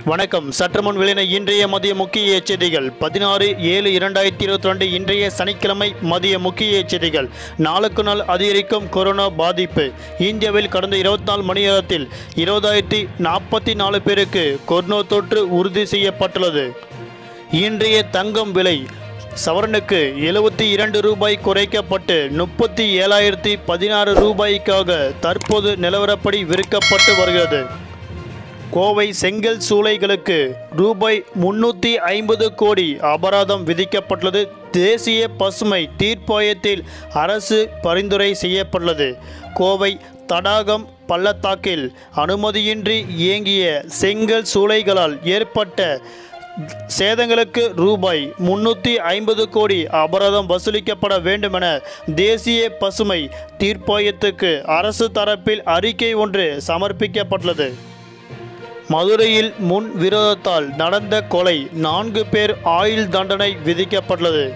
வணக்கம் சற்றுமுன் வெளியின இன்றைய மதிய முக்கிய செய்திகள் பதினாறு ஏழு இரண்டாயிரத்தி இருபத்தி ரெண்டு இன்றைய சனிக்கிழமை மதிய முக்கிய செய்திகள் நாளுக்கு நாள் அதிகரிக்கும் கொரோனா பாதிப்பு இந்தியாவில் கடந்த இருபத்தி நாலு மணி நேரத்தில் இருபதாயிரத்தி நாற்பத்தி நாலு பேருக்கு கொரோனா தொற்று உறுதி செய்யப்பட்டுள்ளது இன்றைய தங்கம் விலை சவரனுக்கு எழுபத்தி இரண்டு ரூபாய் குறைக்கப்பட்டு முப்பத்தி ஏழாயிரத்தி பதினாறு ரூபாய்க்காக தற்போது நிலவரப்படி விற்கப்பட்டு வருகிறது கோவை செங்கல் சூளைகளுக்கு ரூபாய் முன்னூற்றி ஐம்பது கோடி அபராதம் விதிக்கப்பட்டுள்ளது தேசிய பசுமை தீர்ப்பாயத்தில் அரசு பரிந்துரை செய்யப்பட்டுள்ளது கோவை தடாகம் பள்ளத்தாக்கில் அனுமதியின்றி இயங்கிய செங்கல் சூளைகளால் ஏற்பட்ட சேதங்களுக்கு ரூபாய் முன்னூற்றி ஐம்பது கோடி அபராதம் வசூலிக்கப்பட வேண்டுமென தேசிய பசுமை தீர்ப்பாயத்துக்கு அரசு தரப்பில் அறிக்கை ஒன்று சமர்ப்பிக்கப்பட்டுள்ளது மதுரையில் முன் விரோதத்தால் நடந்த கொலை நான்கு பேர் ஆயுள் தண்டனை விதிக்கப்பட்டுள்ளது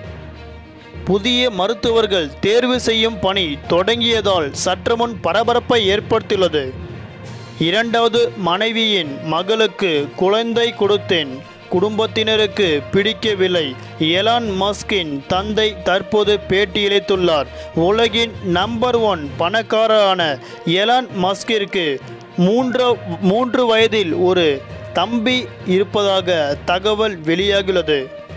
புதிய மருத்துவர்கள் தேர்வு செய்யும் பணி தொடங்கியதால் சற்றுமுன் பரபரப்பை ஏற்படுத்தியுள்ளது இரண்டாவது மனைவியின் மகளுக்கு குழந்தை கொடுத்தேன் குடும்பத்தினருக்கு பிடிக்கவில்லை எலான் மஸ்கின் தந்தை தற்போது பேட்டியளித்துள்ளார் உலகின் நம்பர் ஒன் பணக்காரரான எலான் மஸ்கிற்கு மூன்று மூன்று வயதில் ஒரு தம்பி இருப்பதாக தகவல் வெளியாகியுள்ளது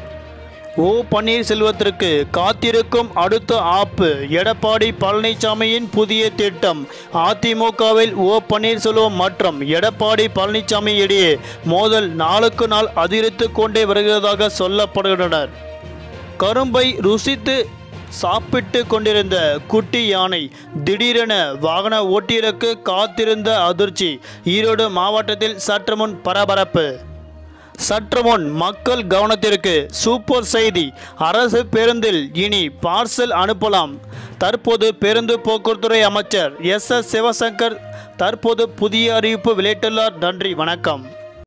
ஓ பன்னீர்செல்வத்திற்கு காத்திருக்கும் அடுத்த ஆப்பு எடப்பாடி பழனிசாமியின் புதிய திட்டம் அதிமுகவில் ஓ பன்னீர்செல்வம் மற்றும் எடப்பாடி பழனிசாமி இடையே மோதல் நாளுக்கு நாள் அதிகரித்து கொண்டே வருகிறதாக சொல்லப்படுகின்றனர் கரும்பை ருசித்து சாப்பிட்டு கொண்டிருந்த குட்டி யானை திடீரென வாகன ஓட்டியருக்கு காத்திருந்த அதிர்ச்சி ஈரோடு மாவட்டத்தில் சற்று முன் பரபரப்பு சற்று முன் மக்கள் கவனத்திற்கு சூப்பர் செய்தி அரசு பேருந்தில் இனி பார்சல் அனுப்பலாம் தற்போது பேருந்து போக்குவரத்துறை அமைச்சர் எஸ் எஸ் சிவசங்கர் தற்போது புதிய அறிவிப்பு வெளியிட்டுள்ளார் நன்றி வணக்கம்